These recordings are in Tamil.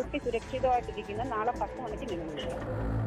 കുട്ടി സുരക്ഷിതമായിട്ടിരിക്കുന്നു നാളെ പത്ത് മണിക്ക് നിങ്ങൾ വിളിക്കാം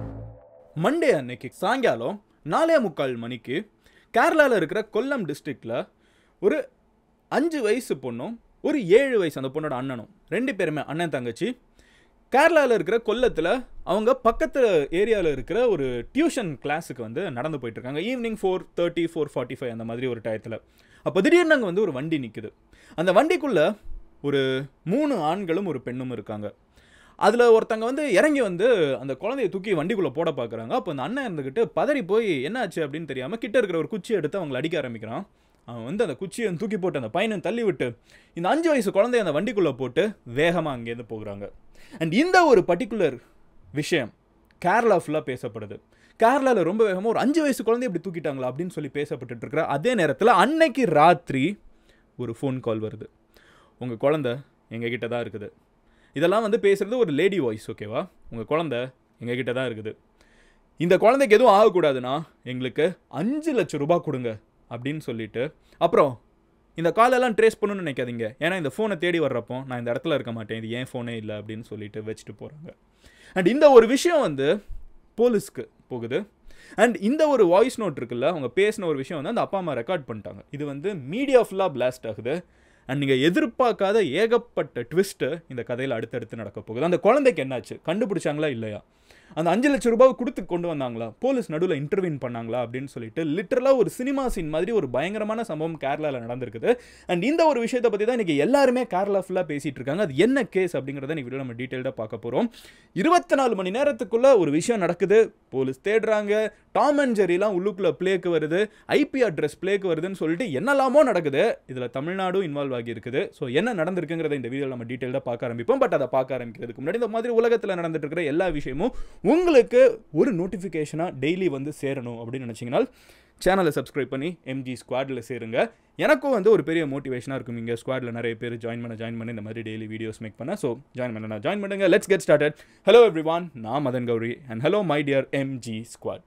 மண்டே அன்னைக்கு சாயங்காலம் நாலே முக்கால் மணிக்கு கேரளாவில் இருக்கிற கொல்லம் டிஸ்ட்ரிக்டில் ஒரு அஞ்சு வயசு பொண்ணும் ஒரு ஏழு வயசு அந்த பொண்ணோட அண்ணனும் ரெண்டு பேருமே அண்ணன் தங்கச்சி கேரளாவில் இருக்கிற கொல்லத்தில் அவங்க பக்கத்து ஏரியாவில் இருக்கிற ஒரு டியூஷன் கிளாஸுக்கு வந்து நடந்து போயிட்டு இருக்காங்க evening four thirty four forty five அந்த மாதிரி ஒரு டயத்தில் அப்போ திடீர்னு அங்கே வந்து ஒரு வண்டி நிற்குது அந்த வண்டிக்குள்ளே ஒரு மூணு ஆண்களும் ஒரு பெண்ணும் இருக்காங்க அதில் ஒருத்தங்க வந்து இறங்கி வந்து அந்த குழந்தைய தூக்கி வண்டிக்குள்ளே போட பார்க்குறாங்க அப்போ அந்த அண்ணன் இருந்துக்கிட்டு பதறி போய் என்னாச்சு அப்படின்னு தெரியாமல் கிட்ட இருக்கிற ஒரு குச்சியை எடுத்து அவங்களை அடிக்க ஆரம்பிக்கிறான் அவன் வந்து அந்த குச்சியை தூக்கி போட்டு அந்த பையனை தள்ளி விட்டு இந்த அஞ்சு வயசு குழந்தைய அந்த வண்டிக்குள்ளே போட்டு வேகமாக அங்கேருந்து போகிறாங்க அண்ட் இந்த ஒரு பர்டிகுலர் விஷயம் கேரளா ஃபுல்லாக பேசப்படுது கேரளாவில் ரொம்ப வேகமாக ஒரு அஞ்சு வயசு குழந்தைய இப்படி தூக்கிட்டாங்களா அப்படின்னு சொல்லி பேசப்பட்டுட்டு இருக்கிற அதே நேரத்தில் அன்னைக்கு ராத்திரி ஒரு ஃபோன் கால் வருது உங்கள் குழந்தை எங்ககிட்ட தான் இருக்குது இதெல்லாம் வந்து பேசுகிறது ஒரு லேடி வாய்ஸ் ஓகேவா உங்கள் குழந்தை எங்ககிட்ட தான் இருக்குது இந்த குழந்தைக்கு எதுவும் ஆகக்கூடாதுன்னா எங்களுக்கு அஞ்சு லட்சம் ரூபாய் கொடுங்க அப்படின்னு சொல்லிட்டு அப்புறம் இந்த காலெல்லாம் ட்ரேஸ் பண்ணணும்னு நினைக்காதீங்க ஏன்னா இந்த ஃபோனை தேடி வர்றப்போ நான் இந்த இடத்துல இருக்க மாட்டேன் இது ஏன் ஃபோனே இல்லை அப்படின்னு சொல்லிட்டு வச்சுட்டு போகிறாங்க அண்ட் இந்த ஒரு விஷயம் வந்து போலீஸ்க்கு போகுது அண்ட் இந்த ஒரு வாய்ஸ் நோட் இருக்குல்ல அவங்க பேசின ஒரு விஷயம் வந்து அந்த அப்பா அம்மா ரெக்கார்ட் பண்ணிட்டாங்க இது வந்து மீடியா ஃபுல்லாக பிளாஸ்ட் ஆகுது அண்ட் நீங்கள் எதிர்பார்க்காத ஏகப்பட்ட ட்விஸ்ட்டு இந்த கதையில் அடுத்தடுத்து நடக்க போகுது அந்த குழந்தைக்கு என்னாச்சு கண்டுபிடிச்சாங்களா இல்லையா அந்த அஞ்சு லட்சம் ரூபாய் கொடுத்து கொண்டு வந்தாங்களா போலீஸ் நடுவில் இன்டர்வியூன் பண்ணாங்களா அப்படின்னு சொல்லிட்டு லிட்டரலாக ஒரு சினிமா சீன் மாதிரி ஒரு பயங்கரமான சம்பவம் கேரளாவில் நடந்திருக்குது அண்ட் இந்த ஒரு விஷயத்தை பற்றி தான் இன்றைக்கி எல்லாருமே கேரளா ஃபுல்லாக பேசிகிட்டு இருக்காங்க அது என்ன கேஸ் அப்படிங்கிறத நீ வீடியோ நம்ம டீட்டெயில்டாக பார்க்க போகிறோம் இருபத்தி நாலு மணி நேரத்துக்குள்ளே ஒரு விஷயம் நடக்குது போலீஸ் தேடுறாங்க டாம் அண்ட் ஜெரிலாம் உள்ளுக்குள்ளே பிளேக்கு வருது ஐபி அட்ரஸ் பிளேக்கு வருதுன்னு சொல்லிட்டு என்னெல்லாமோ நடக்குது இதில் தமிழ்நாடும் இன்வால்வ் ஆகி இருக்குது ஸோ என்ன நடந்திருக்குங்கிறத இந்த வீடியோவில் நம்ம டீட்டெயிலாக பார்க்க ஆரம்பிப்போம் பட் அதை பார்க்க ஆரம்பிக்கிறதுக்கு முன்னாடி இந்த மாதிரி உலகத்தில் நடந்துட்டு இருக்கிற எல்லா விஷயமும் உங்களுக்கு ஒரு நோட்டிஃபிகேஷனாக டெய்லி வந்து சேரணும் அப்படின்னு நினச்சிங்கன்னா சேனலை சப்ஸ்கிரைப் பண்ணி எம்ஜி ஸ்குவாடில் சேருங்க எனக்கும் வந்து ஒரு பெரிய மோட்டிவேஷனாக இருக்கும் இங்கே ஸ்குவாடில் நிறைய பேர் ஜாயின் பண்ண ஜாயின் பண்ணி இந்த மாதிரி டெய்லி வீடியோஸ் மேக் பண்ண ஸோ ஜாயின் பண்ண ஜாயின் பண்ணுங்க let's get started hello everyone நான் Madan Gowri and hello my dear MG squad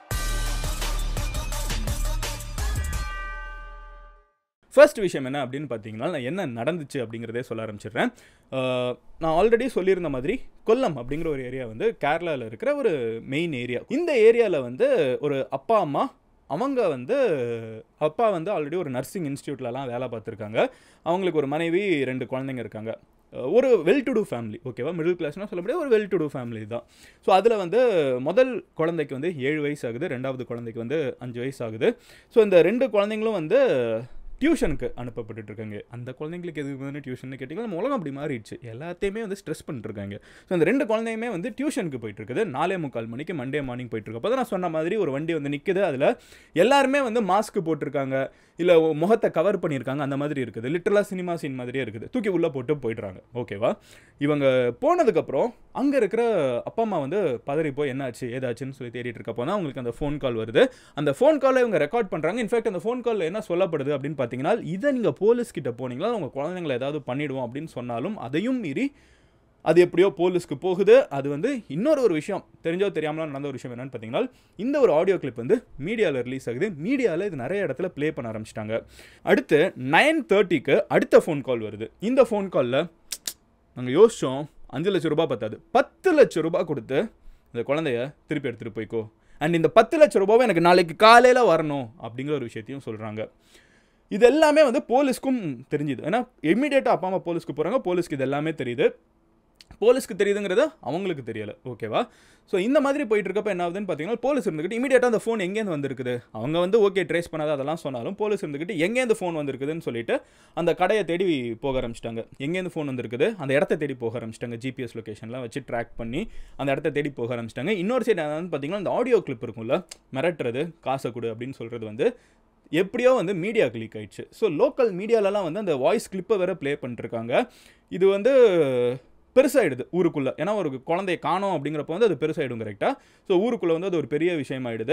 first விஷயம் என்ன அப்படின்னு பார்த்தீங்கன்னா நான் என்ன நடந்துச்சு அப்படிங்கிறதே சொல்ல ஆரம்பிச்சிடுறேன் அஹ், நான் ஆல்ரெடி சொல்லியிருந்த மாதிரி கொல்லம் அப்படிங்கிற ஒரு ஏரியா வந்து கேரளாவில் இருக்கிற ஒரு மெயின் ஏரியா இந்த ஏரியாவில் வந்து ஒரு அப்பா அம்மா அவங்க வந்து அப்பா வந்து ஆல்ரெடி ஒரு நர்சிங் இன்ஸ்டியூட்லலாம் வேலை பார்த்துருக்காங்க அவங்களுக்கு ஒரு மனைவி ரெண்டு குழந்தைங்க இருக்காங்க அஹ், ஒரு வெல் டு டூ ஃபேமிலி ஓகேவா மிடில் கிளாஸ்னால் சொல்ல முடியாது ஒரு வெல் டு டூ ஃபேமிலி தான் ஸோ அதில் வந்து முதல் குழந்தைக்கு வந்து ஏழு வயசு ஆகுது ரெண்டாவது குழந்தைக்கு வந்து அஞ்சு வயசு ஆகுது ஸோ இந்த ரெண்டு குழந்தைங்களும் வந்து டியூஷனுக்கு அனுப்பப்பட்டுட்டு இருக்காங்க அந்த குழந்தைங்களுக்கு எதுக்கு வந்து டியூஷன் கேட்டிங்கன்னா நம்ம உலகம் அப்படி மாறிடுச்சு எல்லாத்தையுமே வந்து ஸ்ட்ரெஸ் பண்ணிட்டுருக்காங்க ஸோ அந்த ரெண்டு குழந்தையுமே வந்து டியூஷனுக்கு போயிட்டு இருக்குது நாலே முக்கால் மணிக்கு மண்டே மார்னிங் போயிட்டு இருக்கு அப்போ தான் நான் சொன்ன மாதிரி ஒரு வண்டி வந்து நிற்குது அதில் எல்லாருமே வந்து மாஸ்க் போட்டிருக்காங்க இல்லை முகத்தை கவர் பண்ணியிருக்காங்க அந்த மாதிரி இருக்குது லிட்டரலாக சினிமா சீன் மாதிரியே இருக்குது தூக்கி உள்ளே போட்டு போயிடுறாங்க ஓகேவா இவங்க போனதுக்கப்புறம் அங்கே இருக்கிற அப்பா அம்மா வந்து பதறி போய் என்னாச்சு ஏதாச்சுன்னு சொல்லி தேடிட்டு இருக்கப்போ தான் அவங்களுக்கு அந்த ஃபோன் கால் வருது அந்த ஃபோன் காலை இவங்க ரெக்கார்ட் பண்ணுறாங்க இன்ஃபேக்ட் அந்த ஃபோன் காலில் என்ன சொல்லப்படுது அப்படின்னு பார்த்தீங்கன்னா இதை நீங்கள் போலீஸ் கிட்ட போனீங்களா உங்கள் குழந்தைங்களை ஏதாவது பண்ணிடுவோம் அப்படின்னு சொன்னாலும் அதையும் மீறி அது எப்படியோ போலீஸ்க்கு போகுது அது வந்து இன்னொரு ஒரு விஷயம் தெரிஞ்சோ தெரியாமலோ நடந்த ஒரு விஷயம் என்னன்னு பார்த்தீங்கன்னா இந்த ஒரு ஆடியோ கிளிப் வந்து மீடியாவில் ரிலீஸ் ஆகுது மீடியாவில் இது நிறைய இடத்துல ப்ளே பண்ண ஆரம்பிச்சிட்டாங்க அடுத்து நைன் தேர்ட்டிக்கு அடுத்த ஃபோன் கால் வருது இந்த ஃபோன் காலில் நாங்கள் யோசித்தோம் அஞ்சு லட்சம் ரூபாய் பத்தாது பத்து லட்சம் ரூபாய் கொடுத்து இந்த குழந்தைய திருப்பி எடுத்துகிட்டு போய்க்கோ அண்ட் இந்த பத்து லட்சம் ரூபாவை எனக்கு நாளைக்கு காலையில் வரணும் அப்படிங்கிற ஒரு விஷயத்தையும் சொல்கிறாங்க இது எல்லாமே வந்து போலீஸ்க்கும் தெரிஞ்சுது ஏன்னா இம்மிடியேட்டாக அப்பா அம்மா போலீஸ்க்கு போகிறாங்க போலீஸ்க்கு இது எல்லாமே தெரியுது போலீஸ்க்கு தெரியுதுங்கிறது அவங்களுக்கு தெரியல ஓகேவா ஸோ இந்த மாதிரி போயிட்டு இருக்கப்ப என்ன ஆகுதுன்னு பார்த்தீங்கன்னா போலீஸ் இருந்துக்கிட்டு இமீடியட்டாக அந்த ஃபோன் எங்கேருந்து வந்திருக்குது அவங்க வந்து ஓகே ட்ரேஸ் பண்ணாத அதெல்லாம் சொன்னாலும் போலீஸ் இருந்துக்கிட்டு எங்கேருந்து ஃபோன் வந்திருக்குதுன்னு சொல்லிட்டு அந்த கடையை தேடி போக ஆரம்பிச்சிட்டாங்க எங்கேருந்து ஃபோன் வந்திருக்குது அந்த இடத்த தேடி போக ஆரம்பிச்சிட்டாங்க ஜிபிஎஸ் லொகேஷன்லாம் வச்சு ட்ராக் பண்ணி அந்த இடத்த தேடி போக ஆரம்பிச்சிட்டாங்க இன்னொரு சைடு என்னன்னு பார்த்தீங்கன்னா அந்த ஆடியோ கிளிப் இருக்கும்ல மிரட்டுறது காசை கொடு அப்படின்னு சொல்கிறது வந்து எப்படியோ வந்து மீடியாவுக்கு லீக் ஆயிடுச்சு ஸோ லோக்கல் மீடியாலலாம் வந்து அந்த வாய்ஸ் கிளிப்பை வேற ப்ளே பண்ணிட்டுருக்காங்க இது வந்து பெருசாகிடுது ஊருக்குள்ளே ஏன்னா ஒரு குழந்தைய காணோம் அப்படிங்கிறப்ப வந்து அது பெருசாகிடும் கரெக்டாக ஸோ ஊருக்குள்ளே வந்து அது ஒரு பெரிய விஷயமாயிடுது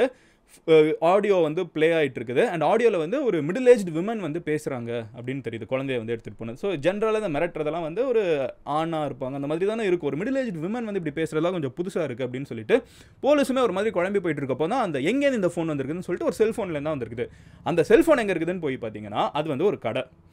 ஆடியோ வந்து ப்ளே ஆகிட்டு இருக்குது அண்ட் ஆடியோவில் வந்து ஒரு மிடில் ஏஜ்டு விமன் வந்து பேசுகிறாங்க அப்படின்னு தெரியுது குழந்தைய வந்து எடுத்துகிட்டு போனது ஸோ ஜென்ரலாக இந்த மிரட்டுறதெல்லாம் வந்து ஒரு ஆணாக இருப்பாங்க அந்த மாதிரி தானே இருக்கும் ஒரு மிடில் ஏஜ்டு விமன் வந்து இப்படி பேசுகிறதெல்லாம் கொஞ்சம் புதுசாக இருக்குது அப்படின்னு சொல்லிட்டு போலீஸுமே ஒரு மாதிரி குழம்பி போயிட்டு இருக்கப்போ தான் அந்த எங்கேருந்து இந்த ஃபோன் வந்திருக்குதுன்னு சொல்லிட்டு ஒரு செல்ஃபோனில் தான் வந்திருக்குது அந்த செல்ஃபோன் எங்கே இருக்குதுன்னு போய் பார்த்தீங்கன்னா அது வந்து ஒரு கடை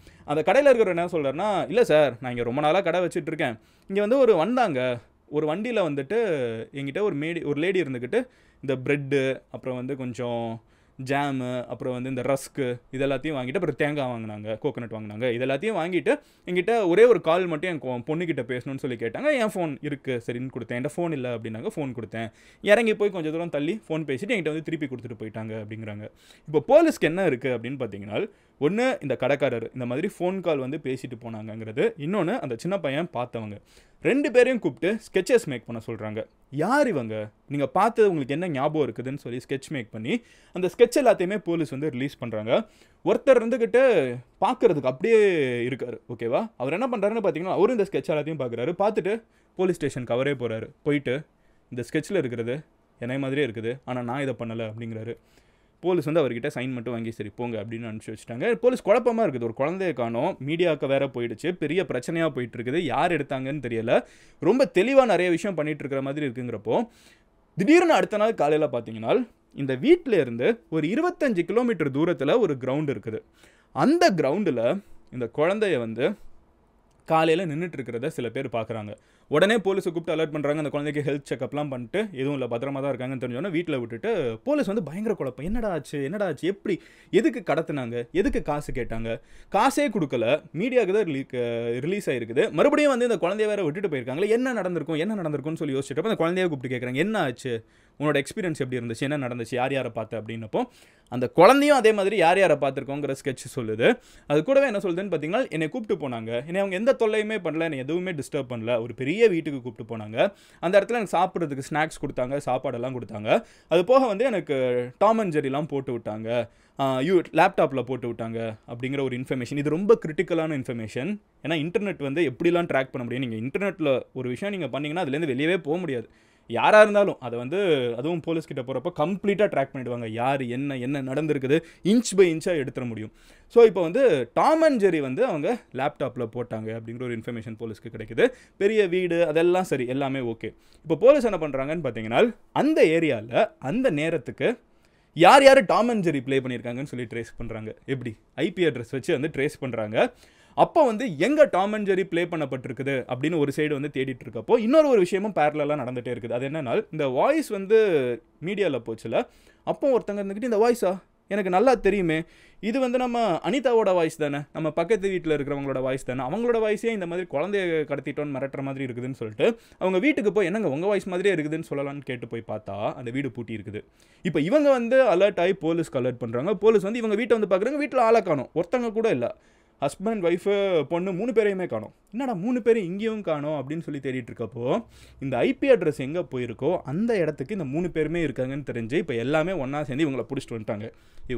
அந்த கடையில் இருக்கிறவர் என்ன சொல்கிறாருன்னா இல்லை சார் நான் இங்கே ரொம்ப நாளாக கடை வச்சுட்டு இருக்கேன் இங்கே வந்து ஒரு வந்தாங்க ஒரு வண்டியில் வந்துட்டு என்கிட்ட ஒரு மேடி ஒரு லேடி இருந்துக்கிட்டு இந்த ப்ரெட்டு அப்புறம் வந்து கொஞ்சம் ஜாமு அப்புறம் வந்து இந்த ரஸ்க்கு இது எல்லாத்தையும் வாங்கிட்டு அப்புறம் தேங்காய் வாங்கினாங்க கோகோனட் வாங்கினாங்க இது எல்லாத்தையும் வாங்கிட்டு என்கிட்ட ஒரே ஒரு கால் மட்டும் என் கொ- பொண்ணுகிட்ட பேசணும்னு சொல்லி கேட்டாங்க என் ஃபோன் இருக்குது சரின்னு கொடுத்தேன் என்கிட்ட ஃபோன் இல்லை அப்படின்னாங்க ஃபோன் கொடுத்தேன் இறங்கி போய் கொஞ்சம் தூரம் தள்ளி ஃபோன் பேசிட்டு என்கிட்ட வந்து திருப்பி கொடுத்துட்டு போயிட்டாங்க அப்படிங்கிறாங்க இப்போ போலீஸ்க்கு என்ன இருக்குது அப்படின்னு பார்த்தீங்கன்னா ஒன்று இந்த கடைக்காரர் இந்த மாதிரி ஃபோன் கால் வந்து பேசிட்டு போனாங்கங்கிறது இன்னொன்று அந்த சின்ன பையன் பார்த்தவங்க ரெண்டு பேரையும் கூப்பிட்டு ஸ்கெச்சஸ் மேக் பண்ண சொல்கிறாங்க யார் இவங்க நீங்கள் பார்த்தது உங்களுக்கு என்ன ஞாபகம் இருக்குதுன்னு சொல்லி ஸ்கெட்ச் மேக் பண்ணி அந்த ஸ்கெட்ச் எல்லாத்தையுமே போலீஸ் வந்து ரிலீஸ் பண்ணுறாங்க ஒருத்தர் இருந்துக்கிட்டு பார்க்கறதுக்கு அப்படியே இருக்காரு ஓகேவா அவர் என்ன பண்ணுறாருன்னு பார்த்தீங்கன்னா அவரும் இந்த ஸ்கெட்ச் எல்லாத்தையும் பார்க்குறாரு பார்த்துட்டு போலீஸ் ஸ்டேஷனுக்கு அவரே போகிறாரு போயிட்டு இந்த ஸ்கெட்சில் இருக்கிறது என்னை மாதிரியே இருக்குது ஆனால் நான் இதை பண்ணலை அப்படிங்கிறாரு போலீஸ் வந்து அவர்கிட்ட சைன் மட்டும் வாங்கி சரி போங்க அப்படின்னு அனுப்பிச்சு வச்சுட்டாங்க போலீஸ் குழப்பமாக இருக்குது ஒரு குழந்தைய காணோம் மீடியாவுக்கு வேற போயிடுச்சு பெரிய பிரச்சனையாக போயிட்டு இருக்குது யார் எடுத்தாங்கன்னு தெரியல ரொம்ப தெளிவாக நிறைய விஷயம் பண்ணிட்டு இருக்கிற மாதிரி இருக்குங்கிறப்போ திடீர்னு அடுத்த நாள் காலையில் பார்த்தீங்கன்னா இந்த வீட்டில் இருந்து ஒரு இருபத்தஞ்சு கிலோமீட்டர் தூரத்தில் ஒரு கிரவுண்ட் இருக்குது அந்த கிரவுண்டில் இந்த குழந்தைய வந்து காலையில் நின்றுட்டு இருக்கிறத சில பேர் பார்க்குறாங்க உடனே போலீஸை கூப்பிட்டு அலர்ட் பண்ணுறாங்க அந்த குழந்தைக்கு ஹெல்த் செக்அப்லாம் பண்ணிட்டு எதுவும் இல்லை பத்திரமா தான் இருக்காங்கன்னு தெரிஞ்சோன்னா வீட்டில் விட்டுட்டு போலீஸ் வந்து பயங்கர குழப்பம் என்னடா ஆச்சு என்னடா ஆச்சு எப்படி எதுக்கு கடத்துனாங்க எதுக்கு காசு கேட்டாங்க காசே கொடுக்கல மீடியாவுக்கு தான் ரிலீ ரிலீஸ் ஆயிருக்குது மறுபடியும் வந்து இந்த குழந்தைய வேற விட்டுட்டு போயிருக்காங்களே என்ன நடந்திருக்கும் என்ன நடந்திருக்கும்னு சொல்லி யோசிச்சுட்டு அந்த குழந்தைய கூப்பிட்டு கேட்குறாங்க என்ன ஆச்சு உன்னோட எக்ஸ்பீரியன்ஸ் எப்படி இருந்துச்சு என்ன நடந்துச்சு யார் யாரை பார்த்த அப்படின்னப்போ அந்த குழந்தையும் அதே மாதிரி யார் யாரை பார்த்துருக்கோங்கிற ஸ்கெட்ச் சொல்லுது அது கூடவே என்ன சொல்லுதுன்னு பார்த்தீங்கன்னா என்னை கூப்பிட்டு போனாங்க என்னை அவங்க எந்த தொல்லையுமே பண்ணல என்னை எதுவுமே டிஸ்டர்ப் பண்ணல ஒரு பெரிய வீட்டுக்கு கூப்பிட்டு போனாங்க அந்த இடத்துல எனக்கு சாப்பிட்றதுக்கு ஸ்நாக்ஸ் கொடுத்தாங்க சாப்பாடெல்லாம் கொடுத்தாங்க அது போக வந்து எனக்கு டாம் அண்ட் ஜெரிலாம் போட்டு விட்டாங்க யூ லேப்டாப்பில் போட்டு விட்டாங்க அப்படிங்கிற ஒரு இன்ஃபர்மேஷன் இது ரொம்ப கிரிட்டிக்கலான இன்ஃபர்மேஷன் ஏன்னா இன்டர்நெட் வந்து எப்படிலாம் ட்ராக் பண்ண முடியும் நீங்கள் இன்டர்நெட்டில் ஒரு விஷயம் நீங்கள் பண்ணீங்கன்னா அதுலேருந்து வெளியவே போக முடியாது யாராக இருந்தாலும் அதை வந்து அதுவும் போலீஸ் கிட்ட போகிறப்போ கம்ப்ளீட்டாக ட்ராக் பண்ணிடுவாங்க யார் என்ன என்ன நடந்திருக்குது இன்ச் பை இன்ச்சாக எடுத்துட முடியும் ஸோ இப்போ வந்து டாம் அண்ட் ஜெரி வந்து அவங்க லேப்டாப்பில் போட்டாங்க அப்படிங்கிற ஒரு இன்ஃபர்மேஷன் போலீஸ்க்கு கிடைக்குது பெரிய வீடு அதெல்லாம் சரி எல்லாமே ஓகே இப்போ போலீஸ் என்ன பண்ணுறாங்கன்னு பார்த்தீங்கன்னா அந்த ஏரியாவில் அந்த நேரத்துக்கு யார் யார் டாம் அண்ட் ஜெரி ப்ளே பண்ணியிருக்காங்கன்னு சொல்லி ட்ரேஸ் பண்ணுறாங்க எப்படி ஐபி அட்ரஸ் வச்சு வந்து ட்ரேஸ் பண்ணுறாங்க அப்போ வந்து எங்கே டாம் அண்ட் ஜெரி ப்ளே பண்ணப்பட்டிருக்குது அப்படின்னு ஒரு சைடு வந்து தேடிட்டு இருக்கப்போ இன்னொரு ஒரு விஷயமும் பேரலாக நடந்துகிட்டே இருக்குது அது என்னன்னா இந்த வாய்ஸ் வந்து மீடியாவில் போச்சுல அப்போ ஒருத்தங்க இருந்துக்கிட்டு இந்த வாய்ஸா எனக்கு நல்லா தெரியுமே இது வந்து நம்ம அனிதாவோட வாய்ஸ் தானே நம்ம பக்கத்து வீட்டில் இருக்கிறவங்களோட வாய்ஸ் தானே அவங்களோட வாய்ஸே இந்த மாதிரி குழந்தைய கடத்திட்டோன்னு மிரட்டுற மாதிரி இருக்குதுன்னு சொல்லிட்டு அவங்க வீட்டுக்கு போய் என்னங்க உங்கள் வாய்ஸ் மாதிரியே இருக்குதுன்னு சொல்லலாம்னு கேட்டு போய் பார்த்தா அந்த வீடு பூட்டி இருக்குது இப்போ இவங்க வந்து அலர்ட் ஆகி போலீஸ்க்கு அலர்ட் பண்ணுறாங்க போலீஸ் வந்து இவங்க வீட்டை வந்து பார்க்குறாங்க வீட்டில் ஆளை காணும் ஒருத்தங்க கூட இல்லை ஹஸ்பண்ட் ஒய்ஃபு பொண்ணு மூணு பேரையுமே காணும் என்னடா மூணு பேரும் இங்கேயும் காணோம் அப்படின்னு சொல்லி தேடிட்டு இருக்கப்போ இந்த ஐபி அட்ரஸ் எங்கே போயிருக்கோ அந்த இடத்துக்கு இந்த மூணு பேருமே இருக்காங்கன்னு தெரிஞ்சு இப்போ எல்லாமே ஒன்றா சேர்ந்து இவங்களை பிடிச்சிட்டு வந்துட்டாங்க ஐயோ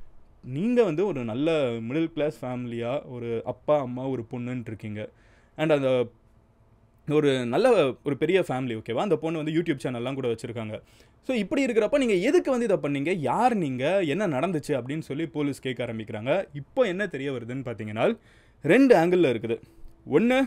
நீங்கள் வந்து ஒரு நல்ல மிடில் கிளாஸ் ஃபேமிலியாக ஒரு அப்பா அம்மா ஒரு பொண்ணுன்னு இருக்கீங்க அண்ட் அந்த ஒரு நல்ல ஒரு பெரிய ஃபேமிலி ஓகேவா அந்த பொண்ணு வந்து யூடியூப் சேனல்லாம் கூட வச்சுருக்காங்க ஸோ இப்படி இருக்கிறப்ப நீங்கள் எதுக்கு வந்து இதை பண்ணீங்க யார் நீங்கள் என்ன நடந்துச்சு அப்படின்னு சொல்லி போலீஸ் கேட்க ஆரம்பிக்கிறாங்க இப்போ என்ன தெரிய வருதுன்னு பார்த்தீங்கன்னா ரெண்டு ஆங்கிளில் இருக்குது ஒன்று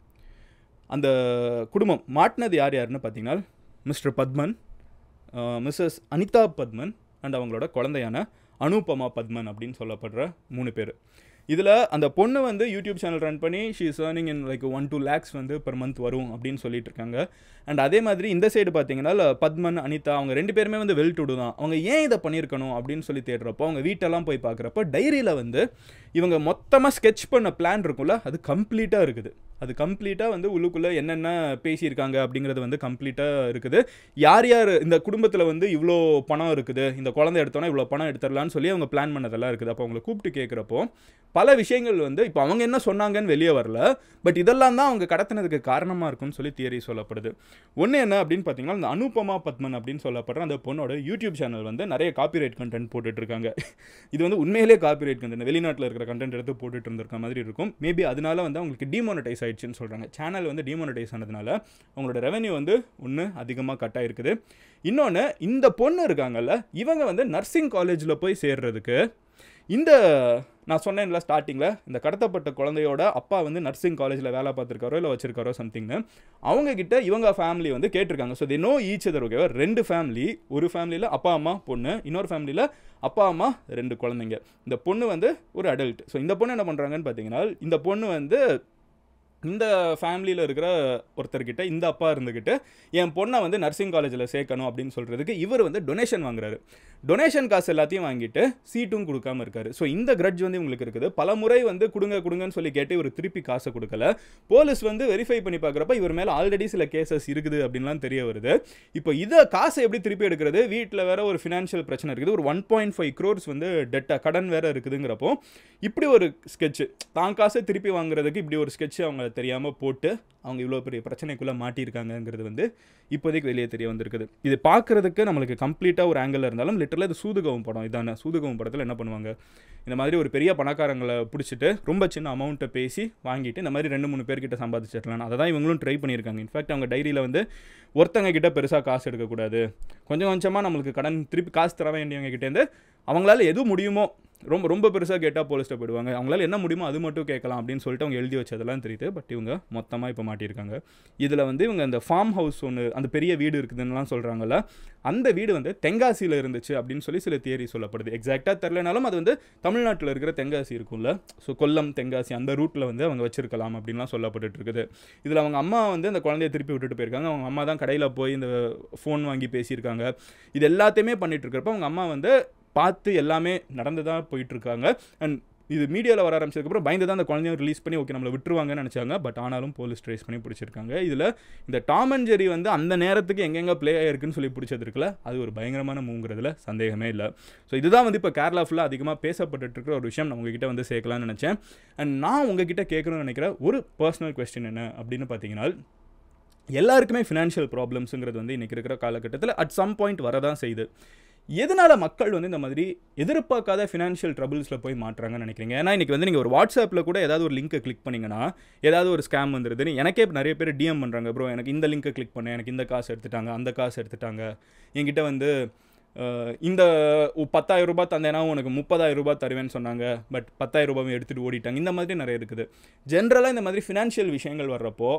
அந்த குடும்பம் மாட்டினது யார் யாருன்னு பார்த்தீங்கன்னா mister Padman Mrs Anitha Padman and அவங்களோட குழந்தையான அனுபமா பத்மன் அப்படின்னு சொல்லப்படுற மூணு பேர் இதில் அந்த பொண்ணு வந்து யூடியூப் சேனல் ரன் பண்ணி she is earning in like one two lakhs வந்து பெர் மந்த் வரும் அப்படின்னு சொல்லிட்டு இருக்காங்க அண்ட் அதே மாதிரி இந்த சைடு பார்த்தீங்கன்னா பத்மன் அனிதா அவங்க ரெண்டு பேருமே வந்து வெல் டு தான் அவங்க ஏன் இதை பண்ணியிருக்கணும் அப்படின்னு சொல்லி தேடுறப்போ அவங்க வீட்டெல்லாம் போய் பார்க்குறப்போ டைரியில் வந்து இவங்க மொத்தமாக ஸ்கெட்ச் பண்ண பிளான் இருக்கும்ல அது கம்ப்ளீட்டாக இருக்குது அது கம்ப்ளீட்டாக வந்து உள்ளுக்குள்ளே என்னென்ன பேசியிருக்காங்க அப்படிங்கிறது வந்து கம்ப்ளீட்டாக இருக்குது யார் யார் இந்த குடும்பத்தில் வந்து இவ்வளோ பணம் இருக்குது இந்த குழந்தை எடுத்தோன்னா இவ்வளோ பணம் எடுத்துடலான்னு சொல்லி அவங்க பிளான் பண்ணதெல்லாம் இருக்குது அப்போ அவங்களை கூப்பிட்டு கேட்குறப்போ பல விஷயங்கள் வந்து இப்போ அவங்க என்ன சொன்னாங்கன்னு வெளியே வரல பட் இதெல்லாம் தான் அவங்க கடத்தினதுக்கு காரணமாக இருக்கும்னு சொல்லி தியரி சொல்லப்படுது ஒன்று என்ன அப்படின்னு பார்த்தீங்கன்னா இந்த அனுபமா பத்மன் அப்படின்னு சொல்லப்படுற அந்த பொண்ணோட யூடியூப் சேனல் வந்து நிறைய காப்பிரைட் கண்டென்ட் போட்டுட்டு இருக்காங்க இது வந்து உண்மையிலே காப்பிரைட் கண்டென்ட் வெளிநாட்டில் இருக்கிற கண்டென்ட் எடுத்து போட்டுட்டு இருந்திருக்க மாதிரி இருக்கும் மேபி அதனால வந்து அவங்களுக்கு டிமானடைஸ் ஆயிடுச்சுன்னு சொல்கிறாங்க சேனல் வந்து டிமானடைஸ் ஆனதுனால அவங்களோட ரெவன்யூ வந்து ஒன்று அதிகமாக கட் ஆயிருக்குது இன்னொன்று இந்த பொண்ணு இருக்காங்கல்ல இவங்க வந்து நர்சிங் காலேஜில் போய் சேர்றதுக்கு இந்த நான் சொன்னேன்ல ஸ்டார்டிங்கில் இந்த கடத்தப்பட்ட குழந்தையோட அப்பா வந்து நர்சிங் காலேஜில் வேலை பார்த்துருக்காரோ இல்லை வச்சிருக்காரோ சம்திங்னு அவங்க கிட்ட இவங்க ஃபேமிலி வந்து கேட்டிருக்காங்க so they know each other ஓகேவா ரெண்டு ஃபேமிலி ஒரு ஃபேமிலியில் அப்பா அம்மா பொண்ணு இன்னொரு ஃபேமிலியில் அப்பா அம்மா ரெண்டு குழந்தைங்க இந்த பொண்ணு வந்து ஒரு அடல்ட் ஸோ இந்த பொண்ணு என்ன பண்ணுறாங்கன்னு பார்த்தீங்கன்னா இந்த பொண்ணு வந்து இந்த ஃபேமிலியில் இருக்கிற ஒருத்தர்கிட்ட இந்த அப்பா இருந்துக்கிட்டு என் பொண்ணை வந்து நர்சிங் காலேஜில் சேர்க்கணும் அப்படின்னு சொல்கிறதுக்கு இவர் வந்து டொனேஷன் வாங்குறாரு டொனேஷன் காசு எல்லாத்தையும் வாங்கிட்டு சீட்டும் கொடுக்காம இருக்காரு ஸோ இந்த கிரட்ஜ் வந்து உங்களுக்கு இருக்குது பல முறை வந்து கொடுங்க கொடுங்கன்னு சொல்லி கேட்டு இவர் திருப்பி காசை கொடுக்கல போலீஸ் வந்து வெரிஃபை பண்ணி பார்க்குறப்ப இவர் மேலே ஆல்ரெடி சில கேசஸ் இருக்குது அப்படின்லாம் தெரிய வருது இப்போ இதை காசை எப்படி திருப்பி எடுக்கிறது வீட்டில் வேற ஒரு ஃபினான்ஷியல் பிரச்சனை இருக்குது ஒரு ஒன் பாயிண்ட் ஃபைவ் க்ரோர்ஸ் வந்து டெட்டா கடன் வேற இருக்குதுங்கிறப்போ இப்படி ஒரு ஸ்கெட்ச் தான் காசை திருப்பி வாங்குறதுக்கு இப்படி ஒரு ஸ்கெட்ச் அவங்க தெரியாமல் போட்டு அவங்க இவ்வளோ பெரிய பிரச்சனைக்குள்ளே மாட்டியிருக்காங்கங்கிறது வந்து இப்போதைக்கு வெளியே தெரிய வந்திருக்குது இது பார்க்குறதுக்கு நம்மளுக்கு கம்ப்ளீட்டாக ஒரு ஆங்கிள் இருந்தாலும் லிட்டரில் இது சூதுகவும் படம் இதான சூதுகவும் படத்தில் என்ன பண்ணுவாங்க இந்த மாதிரி ஒரு பெரிய பணக்காரங்களை பிடிச்சிட்டு ரொம்ப சின்ன அமௌண்ட்டை பேசி வாங்கிட்டு இந்த மாதிரி ரெண்டு மூணு பேர்கிட்ட சம்பாதிச்சிடலாம் அதை தான் இவங்களும் ட்ரை பண்ணியிருக்காங்க இன்ஃபேக்ட் அவங்க டைரியில் வந்து ஒருத்தங்க கிட்ட பெருசாக காசு எடுக்கக்கூடாது கொஞ்சம் கொஞ்சமாக நம்மளுக்கு கடன் திருப்பி காசு தர வேண்டியவங்க கிட்டேருந்து அவங்களால எது முடியுமோ ரொம்ப ரொம்ப பெருசாக கேட்டால் போலீஸ்ட்ட போயிடுவாங்க அவங்களால என்ன முடியுமோ அது மட்டும் கேட்கலாம் அப்படின்னு சொல்லிட்டு அவங்க எழுதி வச்சதெல்லாம் தெரியுது பட் இவங்க மொத்தமாக இப்போ மாட்டியிருக்காங்க இதில் வந்து இவங்க அந்த ஃபார்ம் ஹவுஸ் ஒன்று அந்த பெரிய வீடு இருக்குதுன்னுலாம் சொல்கிறாங்கல்ல அந்த வீடு வந்து தென்காசியில் இருந்துச்சு அப்படின்னு சொல்லி சில தியரி சொல்லப்படுது எக்ஸாக்டாக தெரிலனாலும் அது வந்து தமிழ்நாட்டில் இருக்கிற தென்காசி இருக்கும்ல ஸோ கொல்லம் தென்காசி அந்த ரூட்டில் வந்து அவங்க வச்சிருக்கலாம் அப்படின்லாம் சொல்லப்பட்டுட்டு இருக்குது இதில் அவங்க அம்மா வந்து அந்த குழந்தைய திருப்பி விட்டுட்டு போயிருக்காங்க அவங்க அம்மா தான் கடையில் போய் இந்த ஃபோன் வாங்கி பேசியிருக்காங்க இது எல்லாத்தையுமே பண்ணிட்டு இருக்கிறப்ப அவங்க அம்மா வந்து பார்த்து எல்லாமே நடந்து தான் போயிட்டுருக்காங்க அண்ட் இது மீடியாவில் வர ஆரம்பிச்சதுக்கப்புறம் பயந்து தான் அந்த குழந்தைய ரிலீஸ் பண்ணி ஓகே நம்மளை விட்டுருவாங்கன்னு நினச்சாங்க பட் ஆனாலும் போலீஸ் ட்ரேஸ் பண்ணி பிடிச்சிருக்காங்க இதில் இந்த டாம் அண்ட் ஜெரி வந்து அந்த நேரத்துக்கு எங்கெங்கே ப்ளே ஆயிருக்குன்னு சொல்லி பிடிச்சது இருக்குல்ல அது ஒரு பயங்கரமான மூங்கிறதுல சந்தேகமே இல்லை ஸோ இதுதான் வந்து இப்போ கேரளா ஃபுல்லாக அதிகமாக பேசப்பட்டு இருக்கிற ஒரு விஷயம் நான் உங்ககிட்ட வந்து சேர்க்கலாம்னு நினச்சேன் அண்ட் நான் உங்ககிட்ட கேட்கணும்னு நினைக்கிற ஒரு பர்சனல் கொஸ்டின் என்ன அப்படின்னு பார்த்தீங்கன்னா எல்லாருக்குமே ஃபினான்ஷியல் ப்ராப்ளம்ஸுங்கிறது வந்து இன்றைக்கி இருக்கிற காலகட்டத்தில் அட் சம் பாயிண்ட் வரதான் செய்யுது எதனால் மக்கள் வந்து இந்த மாதிரி எதிர்பார்க்காத ஃபினான்ஷியல் ட்ரபிள்ஸில் போய் மாட்டுறாங்கன்னு நினைக்கிறீங்க ஏன்னா இன்றைக்கி வந்து நீங்கள் ஒரு வாட்ஸ்அப்பில் கூட ஏதாவது ஒரு லிங்க்கை கிளிக் பண்ணிங்கன்னா ஏதாவது ஒரு ஸ்கேம் வந்துருதுன்னு எனக்கே இப்ப நிறைய பேர் டிஎம் பண்ணுறாங்க ப்ரோ எனக்கு இந்த லிங்க்கை கிளிக் பண்ணேன் எனக்கு இந்த காசு எடுத்துட்டாங்க அந்த காசு எடுத்துட்டாங்க என்கிட்ட வந்து அஹ், இந்த உ- பத்தாயிரம் ரூபாய் தந்தேன்னா உனக்கு முப்பதாயிரம் ரூபாய் தருவேன்னு சொன்னாங்க பட் பத்தாயிரம் ரூபாயும் எடுத்துகிட்டு ஓடிட்டாங்க இந்த மாதிரி நிறைய இருக்குது ஜென்ரலாக இந்த மாதிரி ஃபினான்ஷியல் விஷயங்கள் வர்றப்போ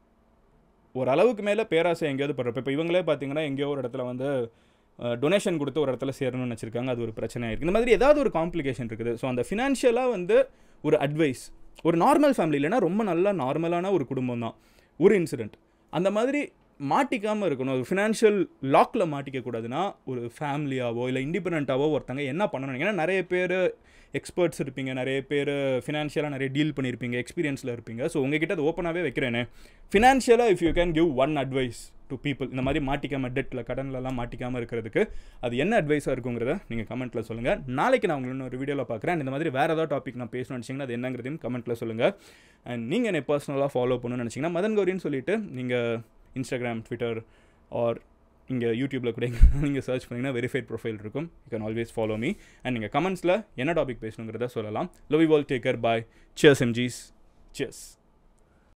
ஒரு அளவுக்கு மேலே பேராசை எங்கேயாவது படுறப்ப இப்போ இவங்களே பார்த்தீங்கன்னா எங்கேயோ ஒரு இடத்துல வந்து டொனேஷன் கொடுத்து ஒரு இடத்துல சேரணும்னு வச்சுருக்காங்க அது ஒரு பிரச்சனை இருக்குது இந்த மாதிரி ஏதாவது ஒரு காம்ப்ளிகேஷன் இருக்குது ஸோ அந்த ஃபினான்ஷியலாக வந்து ஒரு அட்வைஸ் ஒரு நார்மல் ஃபேமிலி இல்லைன்னா ரொம்ப நல்ல நார்மலான ஒரு குடும்பம் தான் ஒரு இன்சிடெண்ட் அந்த மாதிரி மாட்டிக்காமல் இருக்கணும் ஒரு ஃபினான்ஷியல் லாக்கில் மாட்டிக்கக்கூடாதுன்னா ஒரு ஃபேமிலியாவோ இல்லை இண்டிபெண்ட்டாவோ ஒருத்தங்க என்ன பண்ணணும் ஏன்னா நிறைய பேர் எக்ஸ்பர்ட்ஸ் இருப்பீங்க நிறைய பேர் ஃபினான்ஷியலாக நிறைய டீல் பண்ணியிருப்பீங்க எக்ஸ்பீரியன்ஸில் இருப்பீங்க ஸோ உங்ககிட்ட அது ஓப்பனாகவே வைக்கிறேனே ஃபினான்ஷியலாக if you can give one advice to people இந்த மாதிரி மாட்டிக்காமல் டெட்டில் கடன்லலாம் மாட்டிக்காமல் இருக்கிறதுக்கு அது என்ன அட்வைஸாக இருக்குங்கிறத நீங்கள் கமெண்ட்டில் சொல்லுங்கள் நாளைக்கு நான் உங்களை இன்னொரு வீடியோவில் பார்க்குறேன் இந்த மாதிரி வேறு ஏதாவது டாபிக் நான் பேசணும்னு நினச்சிங்கன்னா அது என்னங்கிறதையும் கமெண்ட்டில் சொல்லுங்கள் அண்ட் நீங்கள் என்னை பர்சனலாக ஃபாலோ பண்ணணும்னு நினச்சிங்கன்னா மதன் கௌரின்னு சொல்லிட்டு நீங்கள் இன்ஸ்டாகிராம் ட்விட்டர் ஆர் இங்கே யூடியூப்பில் கூட நீங்கள் சர்ச் பண்ணிங்கன்னா வெரிஃபைட் ப்ரொஃபைல் இருக்கும் you can always follow me and நீங்கள் கமெண்ட்ஸில் என்ன டாபிக் பேசணுங்கிறத சொல்லலாம் love you all take care bye cheers MGs cheers